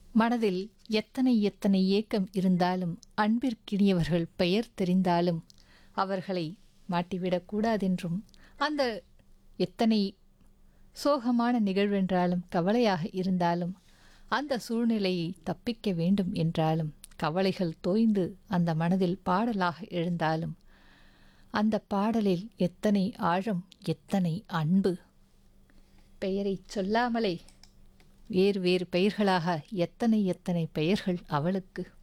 மனதில் எத்தனை எத்தனை ஏக்கம் இருந்தாலும் அன்பிற்கினியவர்கள் பெயர் தெரிந்தாலும் அவர்களை மாட்டிவிடக்கூடாதென்றும் அந்த எத்தனை சோகமான நிகழ்வென்றாலும் கவலையாக இருந்தாலும் அந்த சூழ்நிலையை தப்பிக்க வேண்டும் என்றாலும் கவலைகள் தோய்ந்து அந்த மனதில் பாடலாக எழுந்தாலும் அந்த பாடலில் எத்தனை ஆழம் எத்தனை அன்பு பெயரை சொல்லாமலே வேறு வேறு பெயர்களாக எத்தனை எத்தனை பெயர்கள் அவளுக்கு